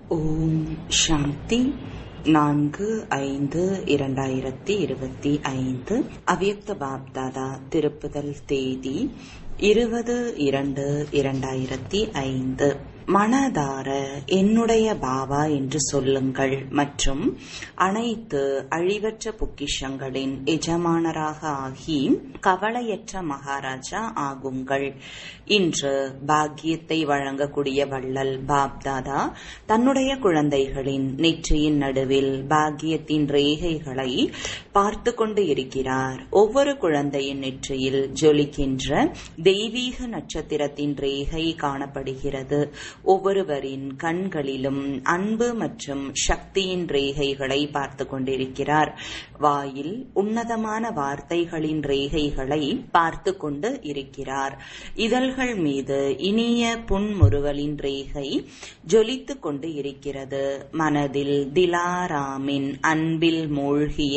ஓம் சாந்தி நான்கு ஐந்து இரண்டாயிரத்தி இருபத்தி ஐந்து அவ்யக்த பாப்தாதா திருப்புதல் தேதி இருபது இரண்டு இரண்டாயிரத்தி ஐந்து மனதார என்னுடைய பாபா என்று சொல்லுங்கள் மற்றும் அனைத்து அழிவற்ற பொக்கிஷங்களின் எஜமானராக ஆகி கவலையற்ற மகாராஜா ஆகுங்கள் இன்று பாக்கியத்தை வழங்கக்கூடிய வள்ளல் பாப்தாதா தன்னுடைய குழந்தைகளின் நெற்றியின் நடுவில் பாக்கியத்தின் ரேகைகளை பார்த்து கொண்டு இருக்கிறார் ஒவ்வொரு குழந்தையின் நெற்றியில் ஜொலிக்கின்ற தெய்வீக நட்சத்திரத்தின் ரேகை காணப்படுகிறது ஒவ்வொருவரின் கண்களிலும் அன்பு மற்றும் சக்தியின் ரேகைகளை பார்த்து கொண்டிருக்கிறார் வாயில் உன்னதமான வார்த்தைகளின் ரேகைகளை பார்த்து கொண்டு இருக்கிறார் இதழ்கள் மீது இனிய புன்முறுவலின் ரேகை ஜொலித்துக் கொண்டு இருக்கிறது மனதில் திலாராமின் அன்பில் மூழ்கிய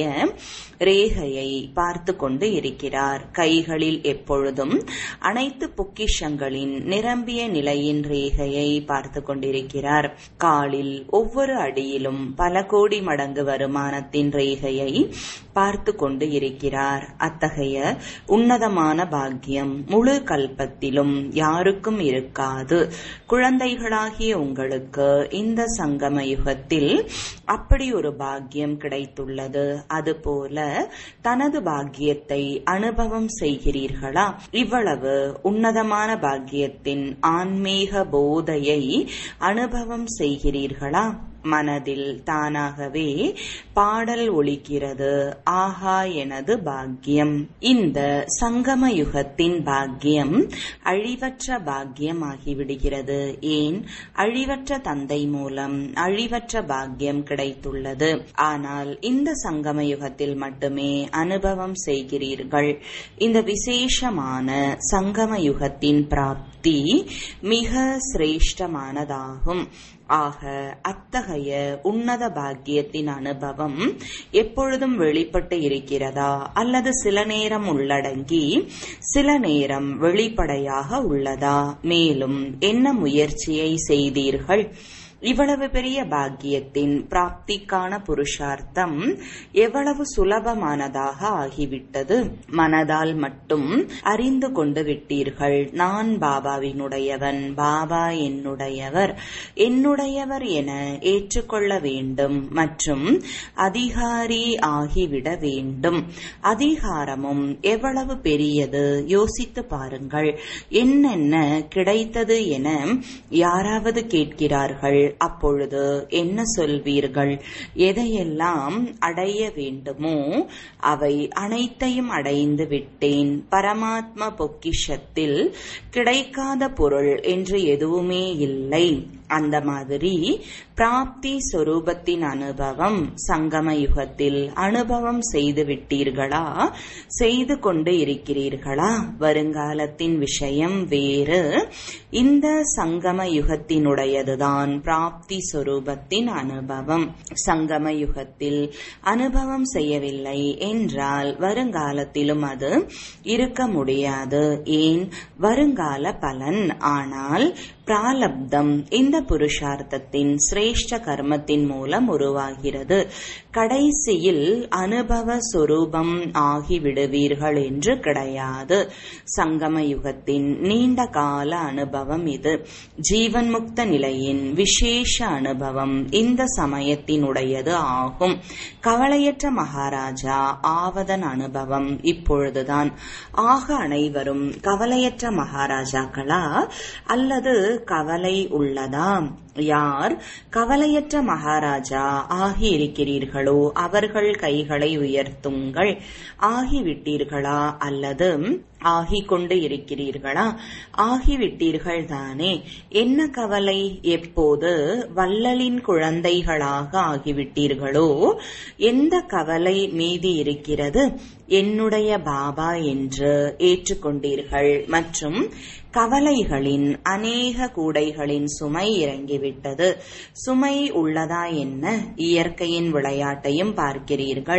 ரேகையை பார்த்து கொண்டு இருக்கிறார் கைகளில் எப்பொழுதும் அனைத்து பொக்கிஷங்களின் நிரம்பிய நிலையின் ரேகையை பார்த்து கொண்டிருக்கிறார் காலில் ஒவ்வொரு அடியிலும் பல கோடி மடங்கு வருமானத்தின் ரேகையை பார்த்து கொண்டு இருக்கிறார் அத்தகைய உன்னதமான பாக்கியம் முழு கல்பத்திலும் யாருக்கும் இருக்காது குழந்தைகளாகிய உங்களுக்கு இந்த சங்கம யுகத்தில் அப்படி ஒரு பாக்கியம் கிடைத்துள்ளது அதுபோல தனது பாக்கியத்தை அனுபவம் செய்கிறீர்களா இவ்வளவு உன்னதமான பாக்கியத்தின் ஆன்மீக போதையை அனுபவம் செய்கிறீர்களா மனதில் தானாகவே பாடல் ஒலிக்கிறது ஆஹா எனது பாக்கியம் இந்த சங்கம யுகத்தின் பாக்கியம் அழிவற்ற பாக்கியம் ஆகிவிடுகிறது ஏன் அழிவற்ற தந்தை மூலம் அழிவற்ற பாக்கியம் கிடைத்துள்ளது ஆனால் இந்த சங்கம யுகத்தில் மட்டுமே அனுபவம் செய்கிறீர்கள் இந்த விசேஷமான சங்கம யுகத்தின் பிராப்தி மிக சிரேஷ்டமானதாகும் ஆக அத்தகைய உன்னத பாக்கியத்தின் அனுபவம் எப்பொழுதும் வெளிப்பட்டு இருக்கிறதா அல்லது சில நேரம் உள்ளடங்கி சில நேரம் வெளிப்படையாக உள்ளதா மேலும் என்ன முயற்சியை செய்தீர்கள் இவ்வளவு பெரிய பாக்கியத்தின் பிராப்திக்கான புருஷார்த்தம் எவ்வளவு சுலபமானதாக ஆகிவிட்டது மனதால் மட்டும் அறிந்து கொண்டு விட்டீர்கள் நான் பாபாவினுடையவன் பாபா என்னுடையவர் என்னுடையவர் என ஏற்றுக்கொள்ள வேண்டும் மற்றும் அதிகாரி ஆகிவிட வேண்டும் அதிகாரமும் எவ்வளவு பெரியது யோசித்து பாருங்கள் என்னென்ன கிடைத்தது என யாராவது கேட்கிறார்கள் அப்பொழுது என்ன சொல்வீர்கள் எதையெல்லாம் அடைய வேண்டுமோ அவை அனைத்தையும் அடைந்து விட்டேன் பரமாத்ம பொக்கிஷத்தில் கிடைக்காத பொருள் என்று எதுவுமே இல்லை அந்த மாதிரி பிராப்தி சொரூபத்தின் அனுபவம் சங்கம யுகத்தில் அனுபவம் செய்து விட்டீர்களா செய்து கொண்டு இருக்கிறீர்களா வருங்காலத்தின் விஷயம் வேறு இந்த சங்கம யுகத்தினுடையதுதான் பிராப்தி சொரூபத்தின் அனுபவம் சங்கம யுகத்தில் அனுபவம் செய்யவில்லை என்றால் வருங்காலத்திலும் அது இருக்க முடியாது ஏன் வருங்கால பலன் ஆனால் பிராலப்தம் இந்த புருஷார்த்தத்தின் சிரேஷ்ட கர்மத்தின் மூலம் உருவாகிறது கடைசியில் அனுபவ சொரூபம் ஆகிவிடுவீர்கள் என்று கிடையாது சங்கம யுகத்தின் நீண்ட கால அனுபவம் இது ஜீவன் முக்த நிலையின் விசேஷ அனுபவம் இந்த சமயத்தினுடையது ஆகும் கவலையற்ற மகாராஜா ஆவதன் அனுபவம் இப்பொழுதுதான் ஆக அனைவரும் கவலையற்ற மகாராஜாக்களா அல்லது கவலை உள்ளதா யார் கவலையற்ற மகாராஜா ஆகி இருக்கிறீர்களோ அவர்கள் கைகளை உயர்த்துங்கள் ஆகிவிட்டீர்களா அல்லது ஆகிக் கொண்டு இருக்கிறீர்களா ஆகிவிட்டீர்கள் தானே என்ன கவலை எப்போது வள்ளலின் குழந்தைகளாக ஆகிவிட்டீர்களோ எந்த கவலை மீதி இருக்கிறது என்னுடைய பாபா என்று ஏற்றுக்கொண்டீர்கள் மற்றும் கவலைகளின் அநேக கூடைகளின் சுமை இறங்கிவிட்டது சுமை உள்ளதா என்ன இயற்கையின் விளையாட்டையும் பார்க்கிறீர்கள்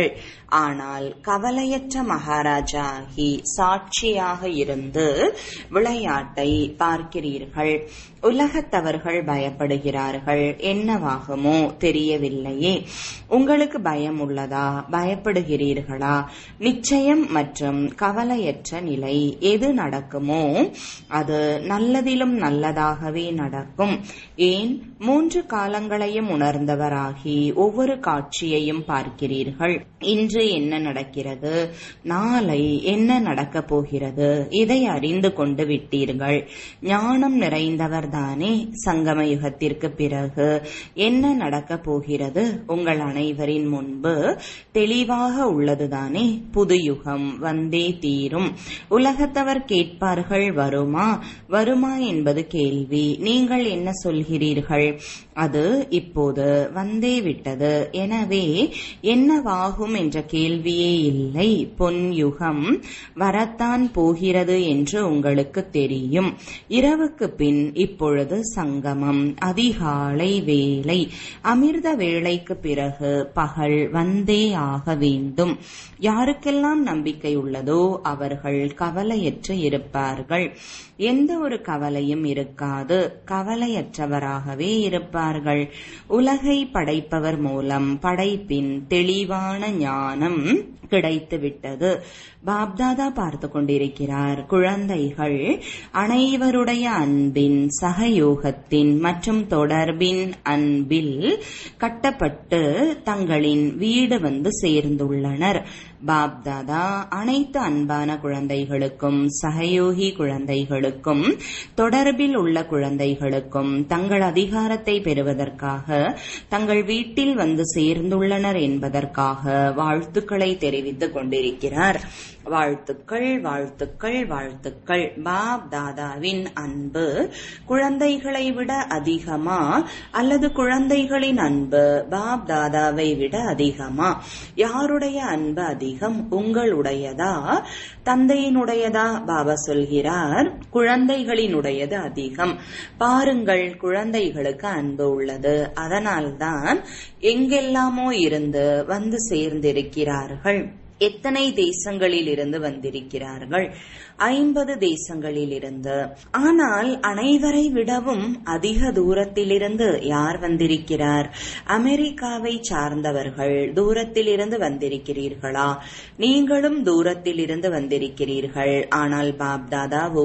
ஆனால் கவலையற்ற மகாராஜாகி சாட்சியாக இருந்து விளையாட்டை பார்க்கிறீர்கள் உலகத்தவர்கள் பயப்படுகிறார்கள் என்னவாகுமோ தெரியவில்லையே உங்களுக்கு பயம் உள்ளதா பயப்படுகிறீர்களா நிச்சயம் மற்றும் கவலையற்ற நிலை எது நடக்குமோ அது நல்லதிலும் நல்லதாகவே நடக்கும் ஏன் மூன்று காலங்களையும் உணர்ந்தவராகி ஒவ்வொரு காட்சியையும் பார்க்கிறீர்கள் இன்று என்ன நடக்கிறது நாளை என்ன நடக்கப் போகிறது இதை அறிந்து கொண்டு விட்டீர்கள் ஞானம் நிறைந்தவர் தானே சங்கம யுகத்திற்கு பிறகு என்ன நடக்கப் போகிறது உங்கள் அனைவரின் முன்பு தெளிவாக உள்ளதுதானே புது யுகம் வந்தே தீரும் உலகத்தவர் கேட்பார்கள் வருமா வருமா என்பது கேள்வி நீங்கள் என்ன சொல்கிறீர்கள் அது இப்போது வந்தே விட்டது எனவே என்னவாகும் என்ற கேள்வியே இல்லை பொன் யுகம் வரத்தான் போகிறது என்று உங்களுக்கு தெரியும் இரவுக்கு பின் இப்பொழுது சங்கமம் அதிகாலை வேலை அமிர்த வேளைக்கு பிறகு பகல் வந்தே ஆக வேண்டும் யாருக்கெல்லாம் நம்பிக்கை உள்ளதோ அவர்கள் கவலையற்று இருப்பார்கள் எந்த ஒரு கவலையும் இருக்காது கவலையற்றவராகவே இருப்பார்கள் உலகை படைப்பவர் மூலம் படைப்பின் தெளிவான ஞானம் கிடைத்து விட்டது பாப்தாதா பார்த்து கொண்டிருக்கிறார் குழந்தைகள் அனைவருடைய அன்பின் சகயோகத்தின் மற்றும் தொடர்பின் அன்பில் கட்டப்பட்டு தங்களின் வீடு வந்து சேர்ந்துள்ளனர் பாப்தாதா அனைத்து அன்பான குழந்தைகளுக்கும் சகயோகி குழந்தைகளுக்கும் தொடர்பில் உள்ள குழந்தைகளுக்கும் தங்கள் அதிகாரத்தை பெறுவதற்காக தங்கள் வீட்டில் வந்து சேர்ந்துள்ளனர் என்பதற்காக வாழ்த்துக்களை தெரிவித்துக் கொண்டிருக்கிறார் வாழ்த்துக்கள் வாழ்த்துக்கள் வாழ்த்துக்கள் பாப் தாதாவின் அன்பு குழந்தைகளை விட அதிகமா அல்லது குழந்தைகளின் அன்பு பாப் தாதாவை விட அதிகமா யாருடைய அன்பு அதிகம் உங்களுடையதா தந்தையினுடையதா பாபா சொல்கிறார் குழந்தைகளினுடையது அதிகம் பாருங்கள் குழந்தைகளுக்கு அன்பு உள்ளது அதனால்தான் எங்கெல்லாமோ இருந்து வந்து சேர்ந்திருக்கிறார்கள் எத்தனை தேசங்களில் இருந்து வந்திருக்கிறார்கள் ஐம்பது தேசங்களில் இருந்து ஆனால் அனைவரை விடவும் அதிக தூரத்திலிருந்து யார் வந்திருக்கிறார் அமெரிக்காவை சார்ந்தவர்கள் தூரத்தில் இருந்து வந்திருக்கிறீர்களா நீங்களும் தூரத்தில் இருந்து வந்திருக்கிறீர்கள் ஆனால் பாப்தாதாவோ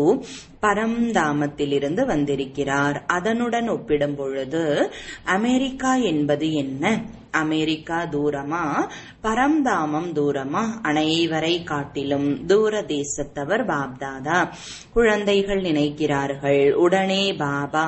பரம்தாமத்திலிருந்து வந்திருக்கிறார் அதனுடன் ஒப்பிடும் பொழுது அமெரிக்கா என்பது என்ன அமெரிக்கா தூரமா பரம்தாமம் தூரமா அனைவரை காட்டிலும் தூர தேசத்தவர் பாப்தாதா குழந்தைகள் நினைக்கிறார்கள் உடனே பாபா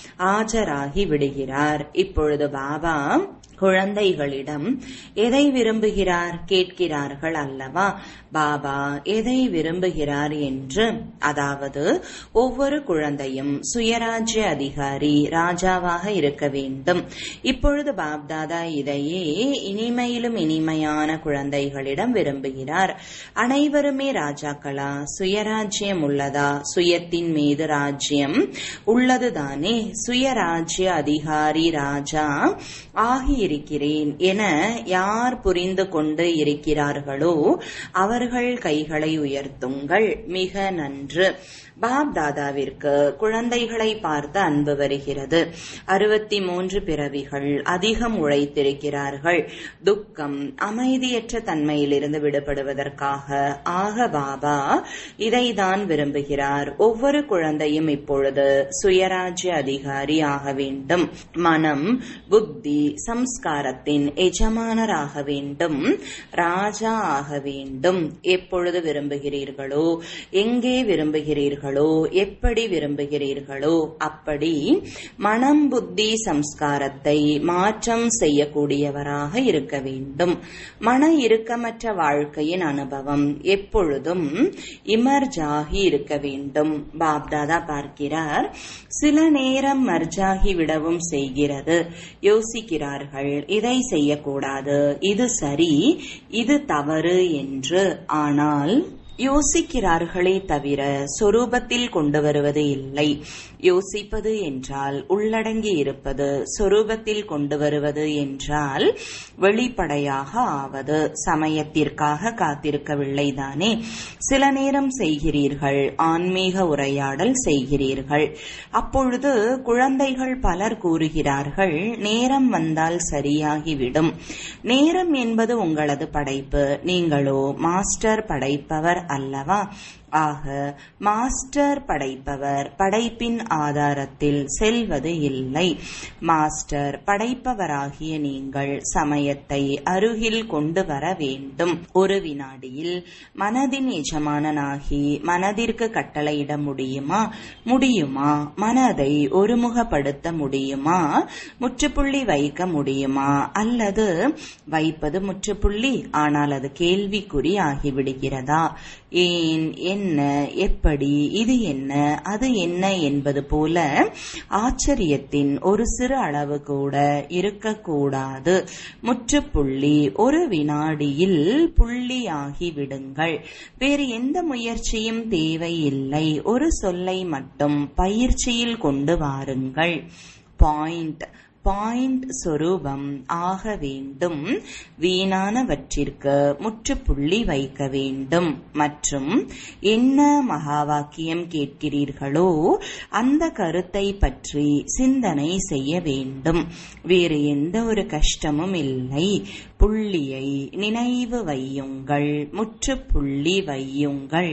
ஆஜராகி விடுகிறார் இப்பொழுது பாபா குழந்தைகளிடம் எதை விரும்புகிறார் கேட்கிறார்கள் அல்லவா பாபா எதை விரும்புகிறார் என்று அதாவது ஒவ்வொரு குழந்தையும் சுயராஜ்ய அதிகாரி ராஜாவாக இருக்க வேண்டும் இப்பொழுது பாப்தாதா இதையே இனிமையிலும் இனிமையான குழந்தைகளிடம் விரும்புகிறார் அனைவருமே ராஜாக்களா சுயராஜ்யம் உள்ளதா சுயத்தின் மீது ராஜ்யம் உள்ளதுதானே சுயராஜ்ய அதிகாரி ராஜா ஆகி இருக்கிறேன் என யார் புரிந்து கொண்டு இருக்கிறார்களோ அவர்கள் கைகளை உயர்த்துங்கள் மிக நன்று பாப் தாதாவிற்கு குழந்தைகளை பார்த்து அன்பு வருகிறது அறுபத்தி மூன்று பிறவிகள் அதிகம் உழைத்திருக்கிறார்கள் துக்கம் அமைதியற்ற தன்மையிலிருந்து விடுபடுவதற்காக ஆக பாபா இதைதான் விரும்புகிறார் ஒவ்வொரு குழந்தையும் இப்பொழுது சுயராஜ்ய அதிகாரி ஆக வேண்டும் மனம் புத்தி சம்ஸ்காரத்தின் எஜமானராக வேண்டும் ராஜா ஆக வேண்டும் எப்பொழுது விரும்புகிறீர்களோ எங்கே விரும்புகிறீர்களோ எப்படி விரும்புகிறீர்களோ அப்படி மனம் புத்தி சம்ஸ்காரத்தை மாற்றம் செய்யக்கூடியவராக இருக்க வேண்டும் மன இறுக்கமற்ற வாழ்க்கையின் அனுபவம் எப்பொழுதும் இமர்ஜாகி இருக்க வேண்டும் பாப்தாதா பார்க்கிறார் சில நேரம் மர்ஜாகி விடவும் செய்கிறது யோசிக்கிறார்கள் இதை செய்யக்கூடாது இது சரி இது தவறு என்று ஆனால் யோசிக்கிறார்களே தவிர சொரூபத்தில் கொண்டு வருவது இல்லை யோசிப்பது என்றால் உள்ளடங்கி இருப்பது சொரூபத்தில் கொண்டு வருவது என்றால் வெளிப்படையாக ஆவது சமயத்திற்காக காத்திருக்கவில்லை தானே சில நேரம் செய்கிறீர்கள் ஆன்மீக உரையாடல் செய்கிறீர்கள் அப்பொழுது குழந்தைகள் பலர் கூறுகிறார்கள் நேரம் வந்தால் சரியாகிவிடும் நேரம் என்பது உங்களது படைப்பு நீங்களோ மாஸ்டர் படைப்பவர் அல்லவா ஆக மாஸ்டர் படைப்பவர் படைப்பின் ஆதாரத்தில் செல்வது இல்லை மாஸ்டர் படைப்பவராகிய நீங்கள் சமயத்தை அருகில் கொண்டு வர வேண்டும் ஒரு வினாடியில் மனதின் எஜமானனாகி மனதிற்கு கட்டளையிட முடியுமா முடியுமா மனதை ஒருமுகப்படுத்த முடியுமா முற்றுப்புள்ளி வைக்க முடியுமா அல்லது வைப்பது முற்றுப்புள்ளி ஆனால் அது கேள்விக்குறி ஆகிவிடுகிறதா ஏன் என்ன எப்படி இது என்ன அது என்ன என்பது போல ஆச்சரியத்தின் ஒரு சிறு அளவு கூட இருக்கக்கூடாது முற்றுப்புள்ளி ஒரு வினாடியில் புள்ளியாகி விடுங்கள் வேறு எந்த முயற்சியும் தேவையில்லை ஒரு சொல்லை மட்டும் பயிற்சியில் கொண்டு வாருங்கள் பாயிண்ட் பாயிண்ட் சொரூபம் ஆக வேண்டும் வீணானவற்றிற்கு முற்றுப்புள்ளி வைக்க வேண்டும் மற்றும் என்ன மகா வாக்கியம் கேட்கிறீர்களோ அந்த கருத்தை பற்றி சிந்தனை செய்ய வேண்டும் வேறு எந்த ஒரு கஷ்டமும் இல்லை புள்ளியை நினைவு வையுங்கள் முற்றுப்புள்ளி வையுங்கள்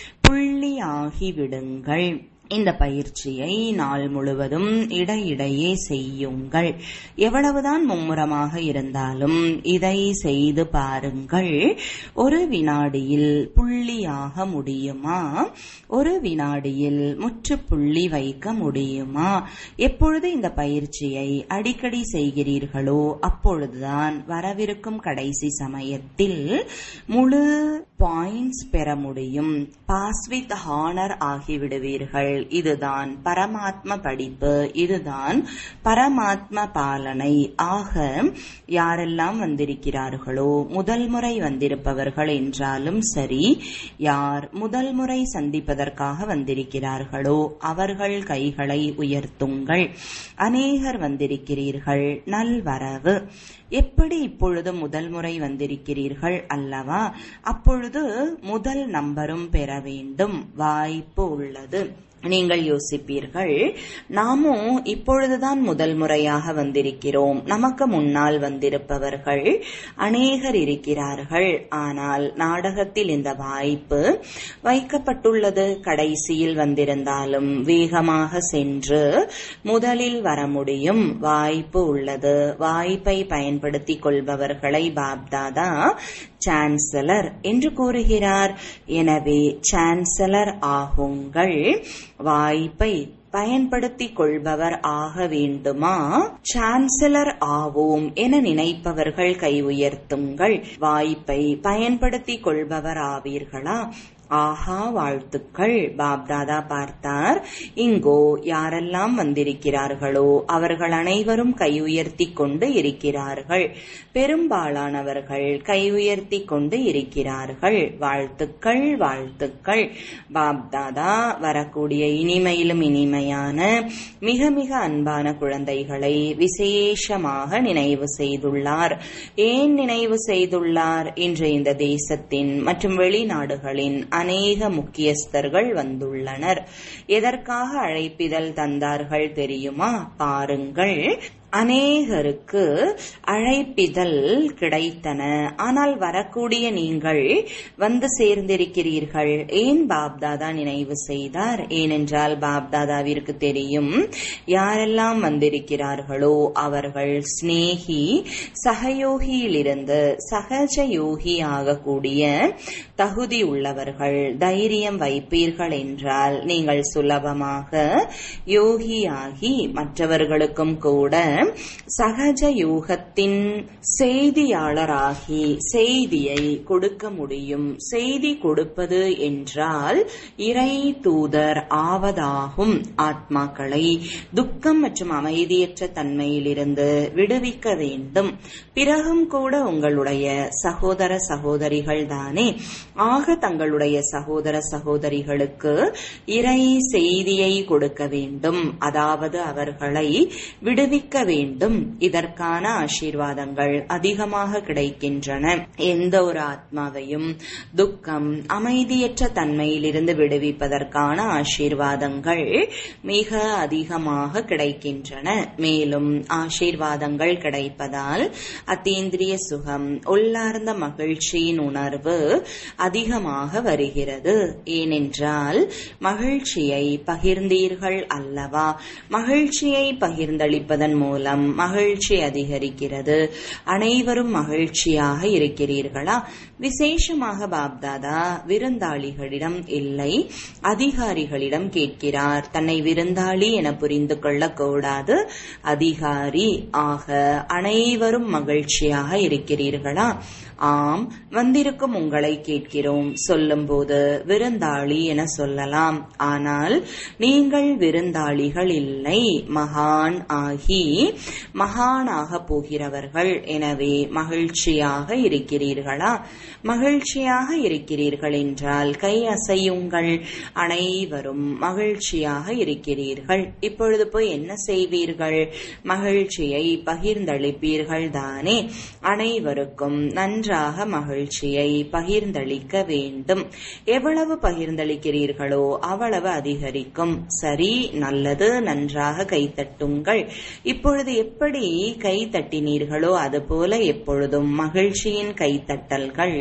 புள்ளியாகிவிடுங்கள் இந்த பயிற்சியை நாள் முழுவதும் இடையிடையே செய்யுங்கள் எவ்வளவுதான் மும்முரமாக இருந்தாலும் இதை செய்து பாருங்கள் ஒரு வினாடியில் புள்ளியாக முடியுமா ஒரு வினாடியில் முற்றுப்புள்ளி வைக்க முடியுமா எப்பொழுது இந்த பயிற்சியை அடிக்கடி செய்கிறீர்களோ அப்பொழுதுதான் வரவிருக்கும் கடைசி சமயத்தில் முழு பாயிண்ட்ஸ் பெற முடியும் பாஸ் வித் ஹானர் ஆகிவிடுவீர்கள் இதுதான் பரமாத்ம படிப்பு இதுதான் பரமாத்ம பாலனை ஆக யாரெல்லாம் வந்திருக்கிறார்களோ முதல் முறை வந்திருப்பவர்கள் என்றாலும் சரி யார் முதல் முறை சந்திப்பதற்காக வந்திருக்கிறார்களோ அவர்கள் கைகளை உயர்த்துங்கள் அநேகர் வந்திருக்கிறீர்கள் நல்வரவு எப்படி இப்பொழுது முதல் முறை வந்திருக்கிறீர்கள் அல்லவா அப்பொழுது முதல் நம்பரும் பெற வேண்டும் வாய்ப்பு உள்ளது நீங்கள் யோசிப்பீர்கள் நாமும் இப்பொழுதுதான் முதல் முறையாக வந்திருக்கிறோம் நமக்கு முன்னால் வந்திருப்பவர்கள் அநேகர் இருக்கிறார்கள் ஆனால் நாடகத்தில் இந்த வாய்ப்பு வைக்கப்பட்டுள்ளது கடைசியில் வந்திருந்தாலும் வேகமாக சென்று முதலில் வர முடியும் வாய்ப்பு உள்ளது வாய்ப்பை பயன்படுத்திக் கொள்பவர்களை பாப்தாதா சான்சலர் என்று கூறுகிறார் எனவே சான்சலர் ஆகுங்கள் வாய்ப்பை பயன்படுத்திக் கொள்பவர் ஆக வேண்டுமா சான்சலர் ஆவோம் என நினைப்பவர்கள் கை உயர்த்துங்கள் வாய்ப்பை பயன்படுத்திக் கொள்பவர் ஆவீர்களா ஆஹா வாழ்த்துக்கள் பாப்தாதா பார்த்தார் இங்கோ யாரெல்லாம் வந்திருக்கிறார்களோ அவர்கள் அனைவரும் கை உயர்த்தி கொண்டு இருக்கிறார்கள் பெரும்பாலானவர்கள் கை உயர்த்தி கொண்டு இருக்கிறார்கள் வாழ்த்துக்கள் வாழ்த்துக்கள் பாப்தாதா வரக்கூடிய இனிமையிலும் இனிமையான மிக மிக அன்பான குழந்தைகளை விசேஷமாக நினைவு செய்துள்ளார் ஏன் நினைவு செய்துள்ளார் இன்று இந்த தேசத்தின் மற்றும் வெளிநாடுகளின் அநேக முக்கியஸ்தர்கள் வந்துள்ளனர் எதற்காக அழைப்பிதழ் தந்தார்கள் தெரியுமா பாருங்கள் அநேகருக்கு அழைப்பிதழ் கிடைத்தன ஆனால் வரக்கூடிய நீங்கள் வந்து சேர்ந்திருக்கிறீர்கள் ஏன் பாப்தாதா நினைவு செய்தார் ஏனென்றால் பாப்தாதாவிற்கு தெரியும் யாரெல்லாம் வந்திருக்கிறார்களோ அவர்கள் ஸ்னேகி சகயோகியிலிருந்து சகஜ யோகி ஆகக்கூடிய தகுதி உள்ளவர்கள் தைரியம் வைப்பீர்கள் என்றால் நீங்கள் சுலபமாக யோகியாகி மற்றவர்களுக்கும் கூட சகஜ யோகத்தின் செய்தியாளராகி செய்தியை கொடுக்க முடியும் செய்தி கொடுப்பது என்றால் இறை தூதர் ஆவதாகும் ஆத்மாக்களை துக்கம் மற்றும் அமைதியற்ற தன்மையிலிருந்து விடுவிக்க வேண்டும் பிறகும் கூட உங்களுடைய சகோதர சகோதரிகள் தானே ஆக தங்களுடைய சகோதர சகோதரிகளுக்கு இறை செய்தியை கொடுக்க வேண்டும் அதாவது அவர்களை விடுவிக்க வேண்டும் இதற்கான ஆசீர்வாதங்கள் அதிகமாக கிடைக்கின்றன எந்த ஒரு ஆத்மாவையும் துக்கம் அமைதியற்ற தன்மையிலிருந்து விடுவிப்பதற்கான ஆசீர்வாதங்கள் மிக அதிகமாக கிடைக்கின்றன மேலும் ஆசீர்வாதங்கள் கிடைப்பதால் அத்தீந்திரிய சுகம் உள்ளார்ந்த மகிழ்ச்சியின் உணர்வு அதிகமாக வருகிறது ஏனென்றால் மகிழ்ச்சியை பகிர்ந்தீர்கள் அல்லவா மகிழ்ச்சியை பகிர்ந்தளிப்பதன் மூலம் மகிழ்ச்சி அதிகரிக்கிறது அனைவரும் மகிழ்ச்சியாக இருக்கிறீர்களா விசேஷமாக பாப்தாதா விருந்தாளிகளிடம் இல்லை அதிகாரிகளிடம் கேட்கிறார் தன்னை விருந்தாளி என புரிந்து கொள்ளக்கூடாது அதிகாரி ஆக அனைவரும் மகிழ்ச்சியாக இருக்கிறீர்களா ஆம் வந்திருக்கும் உங்களை கேட்கிறோம் சொல்லும்போது விருந்தாளி என சொல்லலாம் ஆனால் நீங்கள் விருந்தாளிகள் இல்லை மகான் ஆகி மகானாக போகிறவர்கள் எனவே மகிழ்ச்சியாக இருக்கிறீர்களா மகிழ்ச்சியாக இருக்கிறீர்கள் என்றால் கை அசையுங்கள் அனைவரும் மகிழ்ச்சியாக இருக்கிறீர்கள் இப்பொழுது போய் என்ன செய்வீர்கள் மகிழ்ச்சியை பகிர்ந்தளிப்பீர்கள் தானே அனைவருக்கும் நன்றாக மகிழ்ச்சியை பகிர்ந்தளிக்க வேண்டும் எவ்வளவு பகிர்ந்தளிக்கிறீர்களோ அவ்வளவு அதிகரிக்கும் சரி நல்லது நன்றாக கைத்தட்டுங்கள் இப்பொழுது எப்படி கை தட்டினீர்களோ அதுபோல எப்பொழுதும் மகிழ்ச்சியின் கைத்தட்டல்கள்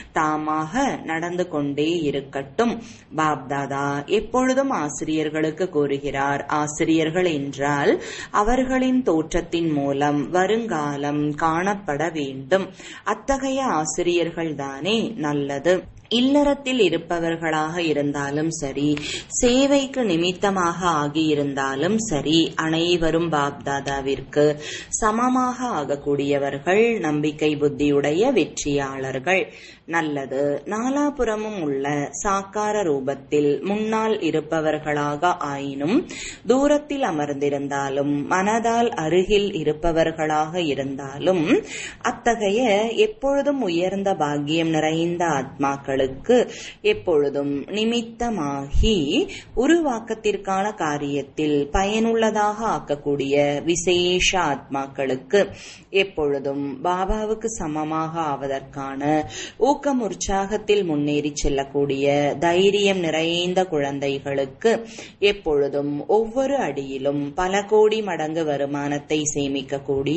தாமாக நடந்து கொண்டே இருக்கட்டும் பாப்தாதா எப்பொழுதும் ஆசிரியர்களுக்கு கூறுகிறார் ஆசிரியர்கள் என்றால் அவர்களின் தோற்றத்தின் மூலம் வருங்காலம் காணப்பட வேண்டும் அத்தகைய ஆசிரியர்கள் தானே நல்லது இல்லறத்தில் இருப்பவர்களாக இருந்தாலும் சரி சேவைக்கு நிமித்தமாக ஆகியிருந்தாலும் சரி அனைவரும் பாப்தாதாவிற்கு சமமாக ஆகக்கூடியவர்கள் நம்பிக்கை புத்தியுடைய வெற்றியாளர்கள் நல்லது நாலாபுறமும் உள்ள சாக்கார ரூபத்தில் முன்னால் இருப்பவர்களாக ஆயினும் தூரத்தில் அமர்ந்திருந்தாலும் மனதால் அருகில் இருப்பவர்களாக இருந்தாலும் அத்தகைய எப்பொழுதும் உயர்ந்த பாக்கியம் நிறைந்த ஆத்மாக்கள் ஆத்மாக்களுக்கு எப்பொழுதும் நிமித்தமாகி உருவாக்கத்திற்கான காரியத்தில் பயனுள்ளதாக ஆக்கக்கூடிய விசேஷ ஆத்மாக்களுக்கு எப்பொழுதும் பாபாவுக்கு சமமாக ஆவதற்கான ஊக்கம் உற்சாகத்தில் முன்னேறி செல்லக்கூடிய தைரியம் நிறைந்த குழந்தைகளுக்கு எப்பொழுதும் ஒவ்வொரு அடியிலும் பல கோடி மடங்கு வருமானத்தை சேமிக்கக்கூடிய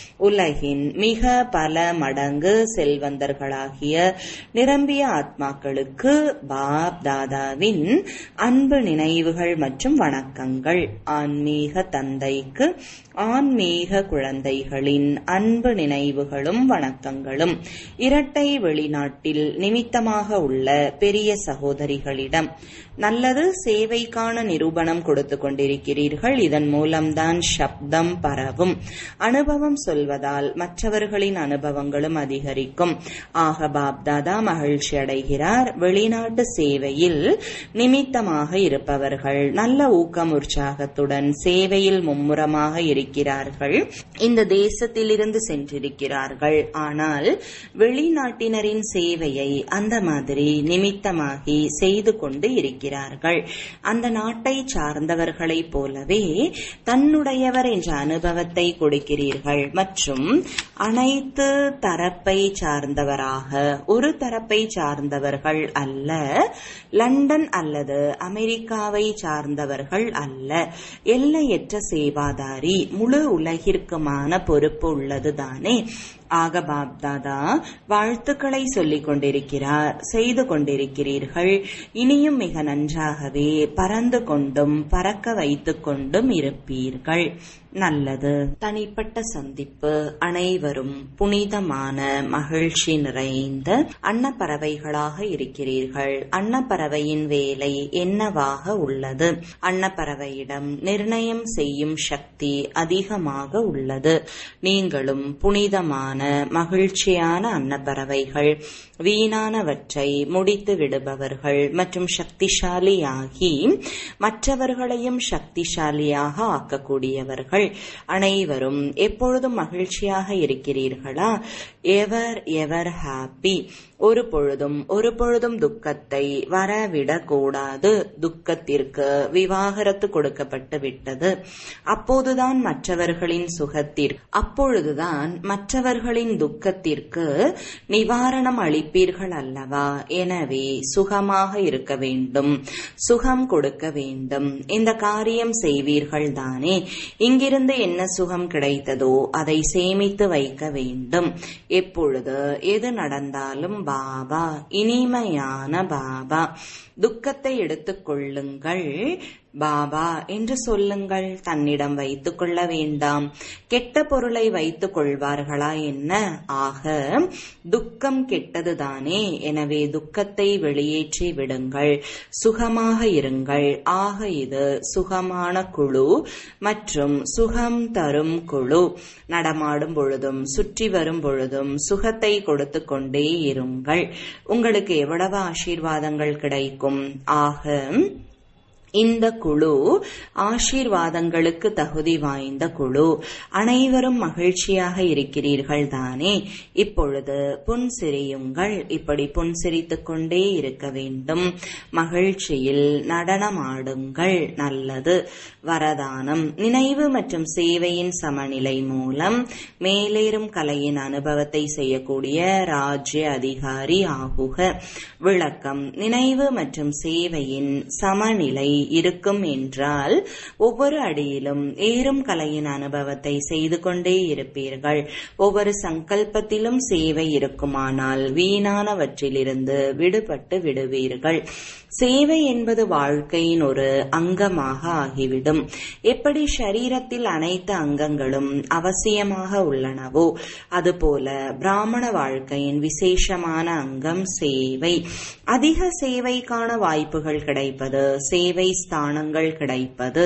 உலகின் மிக பல மடங்கு செல்வந்தர்களாகிய நிரம்பிய ஆத்மாக்களுக்கு பாப் தாதாவின் அன்பு நினைவுகள் மற்றும் வணக்கங்கள் ஆன்மீக தந்தைக்கு ஆன்மீக குழந்தைகளின் அன்பு நினைவுகளும் வணக்கங்களும் இரட்டை வெளிநாட்டில் நிமித்தமாக உள்ள பெரிய சகோதரிகளிடம் நல்லது சேவைக்கான நிரூபணம் கொடுத்து கொண்டிருக்கிறீர்கள் இதன் மூலம்தான் சப்தம் பரவும் அனுபவம் சொல்வதால் மற்றவர்களின் அனுபவங்களும் அதிகரிக்கும் ஆக பாப்தாதா மகிழ்ச்சி அடைகிறார் வெளிநாட்டு சேவையில் நிமித்தமாக இருப்பவர்கள் நல்ல ஊக்கம் உற்சாகத்துடன் சேவையில் மும்முரமாக இருக்கிறார்கள் இந்த தேசத்திலிருந்து சென்றிருக்கிறார்கள் ஆனால் வெளிநாட்டினரின் சேவையை அந்த மாதிரி நிமித்தமாகி செய்து கொண்டு இருக்கிறார்கள் அந்த நாட்டை சார்ந்தவர்களைப் போலவே தன்னுடையவர் என்ற அனுபவத்தை கொடுக்கிறீர்கள் மற்றும் அனைத்து தரப்பை சார்ந்தவராக ஒரு தரப்பை சார்ந்தவர்கள் அல்ல லண்டன் அல்லது அமெரிக்காவை சார்ந்தவர்கள் அல்ல எல்லையற்ற சேவாதாரி முழு உலகிற்குமான பொறுப்பு உள்ளதுதானே ஆக பாப்தாதா வாழ்த்துக்களை சொல்லிக் கொண்டிருக்கிறார் செய்து கொண்டிருக்கிறீர்கள் இனியும் மிக நன்றாகவே பறந்து கொண்டும் பறக்க வைத்துக் கொண்டும் இருப்பீர்கள் நல்லது தனிப்பட்ட சந்திப்பு அனைவரும் புனிதமான மகிழ்ச்சி நிறைந்த அன்னப்பறவைகளாக இருக்கிறீர்கள் அன்னப்பறவையின் வேலை என்னவாக உள்ளது அன்னப்பறவையிடம் நிர்ணயம் செய்யும் சக்தி அதிகமாக உள்ளது நீங்களும் புனிதமான மகிழ்ச்சியான அன்னப்பறவைகள் வீணானவற்றை முடித்து விடுபவர்கள் மற்றும் சக்திசாலியாகி மற்றவர்களையும் சக்திசாலியாக ஆக்கக்கூடியவர்கள் அனைவரும் எப்பொழுதும் மகிழ்ச்சியாக இருக்கிறீர்களா எவர் எவர் ஹாப்பி ஒரு பொழுதும் ஒரு பொழுதும் துக்கத்தை வரவிடக்கூடாது துக்கத்திற்கு விவாகரத்து கொடுக்கப்பட்டு விட்டது அப்போதுதான் மற்றவர்களின் சுகத்திற்கு அப்பொழுதுதான் மற்றவர்களின் துக்கத்திற்கு நிவாரணம் அளிப்பீர்கள் அல்லவா எனவே சுகமாக இருக்க வேண்டும் சுகம் கொடுக்க வேண்டும் இந்த காரியம் செய்வீர்கள் தானே இங்கிருந்து என்ன சுகம் கிடைத்ததோ அதை சேமித்து வைக்க வேண்டும் எப்பொழுது எது நடந்தாலும் பாபா இனிமையான பாபா துக்கத்தை எடுத்துக் கொள்ளுங்கள் பாபா என்று சொல்லுங்கள் தன்னிடம் வைத்துக் கொள்ள வேண்டாம் கெட்ட பொருளை வைத்துக் கொள்வார்களா என்ன ஆக துக்கம் கெட்டதுதானே எனவே துக்கத்தை வெளியேற்றி விடுங்கள் சுகமாக இருங்கள் ஆக இது சுகமான குழு மற்றும் சுகம் தரும் குழு நடமாடும் பொழுதும் சுற்றி வரும் பொழுதும் சுகத்தை கொடுத்து கொண்டே இருங்கள் உங்களுக்கு எவ்வளவு ஆசீர்வாதங்கள் கிடைக்கும் ஆக இந்த குழு ஆசீர்வாதங்களுக்கு தகுதி வாய்ந்த குழு அனைவரும் மகிழ்ச்சியாக இருக்கிறீர்கள் தானே இப்பொழுது புன்சிரியுங்கள் இப்படி புன்சிரித்துக் கொண்டே இருக்க வேண்டும் மகிழ்ச்சியில் நடனமாடுங்கள் நல்லது வரதானம் நினைவு மற்றும் சேவையின் சமநிலை மூலம் மேலேறும் கலையின் அனுபவத்தை செய்யக்கூடிய ராஜ்ய அதிகாரி ஆகுக விளக்கம் நினைவு மற்றும் சேவையின் சமநிலை இருக்கும் என்றால் ஒவ்வொரு அடியிலும் ஏறும் கலையின் அனுபவத்தை செய்து கொண்டே இருப்பீர்கள் ஒவ்வொரு சங்கல்பத்திலும் சேவை இருக்குமானால் வீணானவற்றிலிருந்து விடுபட்டு விடுவீர்கள் சேவை என்பது வாழ்க்கையின் ஒரு அங்கமாக ஆகிவிடும் எப்படி ஷரீரத்தில் அனைத்து அங்கங்களும் அவசியமாக உள்ளனவோ அதுபோல பிராமண வாழ்க்கையின் விசேஷமான அங்கம் சேவை அதிக சேவைக்கான வாய்ப்புகள் கிடைப்பது சேவை ஸ்தானங்கள் கிடைப்பது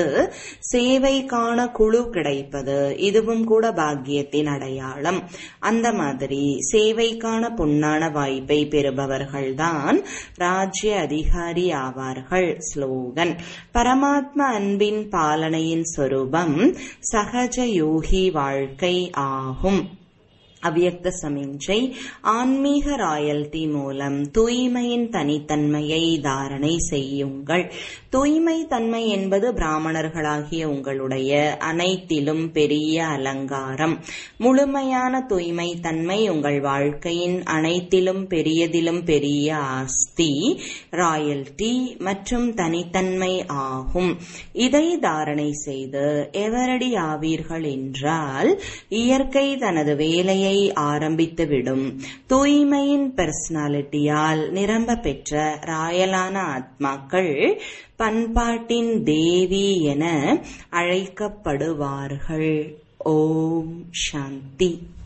சேவைக்கான குழு கிடைப்பது இதுவும் கூட பாக்கியத்தின் அடையாளம் அந்த மாதிரி சேவைக்கான பொன்னான வாய்ப்பை பெறுபவர்கள்தான் ராஜ்ய அதிகாரி ஆவார்கள் ஸ்லோகன் பரமாத்ம அன்பின் பாலனையின் சொரூபம் சகஜ யோகி வாழ்க்கை ஆகும் அவ்யக்த சமிஞ்சை ஆன்மீக ராயல்டி மூலம் தூய்மையின் தனித்தன்மையை தாரணை செய்யுங்கள் தூய்மை தன்மை என்பது பிராமணர்களாகிய உங்களுடைய அனைத்திலும் பெரிய அலங்காரம் முழுமையான தூய்மை தன்மை உங்கள் வாழ்க்கையின் அனைத்திலும் பெரியதிலும் பெரிய ஆஸ்தி ராயல்டி மற்றும் தனித்தன்மை ஆகும் இதை தாரணை செய்து எவரடி ஆவீர்கள் என்றால் இயற்கை தனது வேலையை ஆரம்பித்துவிடும் தூய்மையின் பர்சனாலிட்டியால் நிரம்ப பெற்ற ராயலான ஆத்மாக்கள் பண்பாட்டின் தேவி என அழைக்கப்படுவார்கள் ஓம் சாந்தி